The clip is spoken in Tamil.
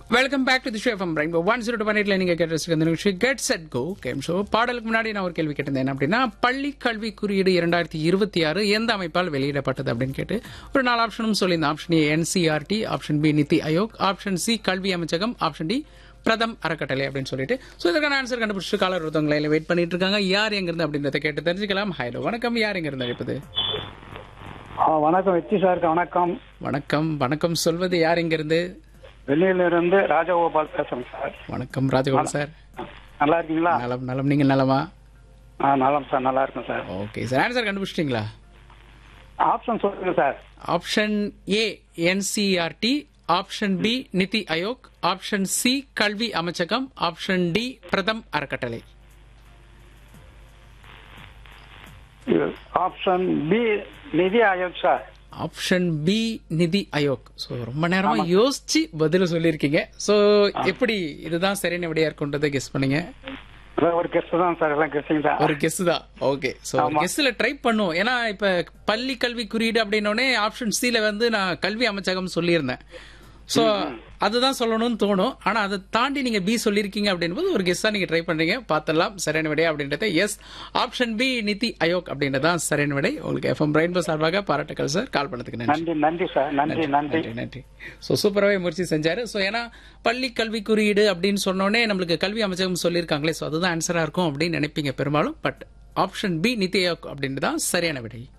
welcome back to the show from Rainbow one zero two எயிட்ல நீங்க கேட்டு இந்த நிகழ்ச்சி get set go game show பாடலுக்கு முன்னாடி நான் ஒரு கேள்வி கேட்டிருந்தேன் அப்படின்னா பள்ளி கல்வி குறியீடு இரண்டாயிரத்தி இருபத்தி ஆறு எந்த அமைப்பால் வெளியிடப்பட்டது அப்படின்னு கேட்டு ஒரு நாலு ஆப்ஷனும் சொல்லியிருந்தேன் option A NCERT option B NITI Aayog option C கல்வி அமைச்சகம் ஆப்ஷன் டி பிரதம் அறக்கட்டளை அப்படின்னு சொல்லிட்டு ஸோ இதற்கான ஆன்சர் கண்டுபிடிச்சு காலர் ஒருத்தவங்களை வெயிட் பண்ணிட்டு இருக்காங்க யார் எங்கிருந்து அப்படின்றத கேட்டு தெரிஞ்சுக்கலாம் ஹலோ வணக்கம் யார் எங்கிருந்து அழைப்பது ஆ, வணக்கம் வெற்றி சாருக்கு வணக்கம் வணக்கம் வணக்கம் சொல்வது யார் எங்கிருந்து வெளியிலிருந்து ராஜகோபால் பேசுறேன் சார் வணக்கம் ராஜகோபால் சார் நல்லா இருக்கீங்களா நலம் நலம் நீங்கள் நலமா ஆ நலம் சார் நல்லா இருக்கும் சார் ஓகே சார் ஆன்சர் கண்டுபிடிச்சிட்டிங்களா ஆப்ஷன் சொல்லுங்க sir option A NCERT option B NITI Aayog option C கல்வி அமைச்சகம் ஆப்ஷன் டி பிரதம் அறக்கட்டளை option B NITI Aayog sir option B NITI Aayog so ரொம்ப நேரமா யோசிச்சு பதில சொல்லியிருக்கீங்க ஸோ எப்படி இதுதான் சரியான விடையா இருக்குன்றதை கெஸ் பண்ணீங்க அதான் ஒரு கெஸ்ட் தான் சார் எல்லாம் கெஸ்டிங் தான் ஒரு கெஸ் தான் ஓகே ஸோ கெஸ்ல ட்ரை பண்ணுவோம் ஏன்னா இப்ப பள்ளி கல்வி குறியீடு அப்படின்னோடனே ஆப்ஷன் சில வந்து நான் கல்வி அமைச்சகம் சொல்லியிருந்தேன் ஸோ அதுதான் சொல்லணும்னு தோணும் ஆனா அதை தாண்டி நீங்க பி சொல்லியிருக்கீங்க அப்படின்போது ஒரு கெஸ்ஸா நீங்க ட்ரை பண்றீங்க பார்த்தலாம் சரியான விடை அப்படின்றத S option B NITI Aayog அப்படின்றதான் சரியான விடை உங்களுக்கு எஃப்எம் ரெயின்போ சார்பாக பாராட்டுக்கள் சார் கால் பண்ணதுக்கு நன்றி நன்றி நன்றி சார் நன்றி நன்றி நன்றி நன்றி ஸோ சூப்பராகவே முயற்சி செஞ்சாரு ஸோ ஏன்னா பள்ளி கல்வி குறியீடு அப்படின்னு சொன்னோடனே நம்மளுக்கு கல்வி அமைச்சகம் சொல்லியிருக்காங்களே ஸோ அதுதான் ஆன்சரா இருக்கும் அப்படின்னு நினைப்பீங்க பெரும்பாலும் but option B NITI Aayog அப்படின்றது தான் சரியான விடை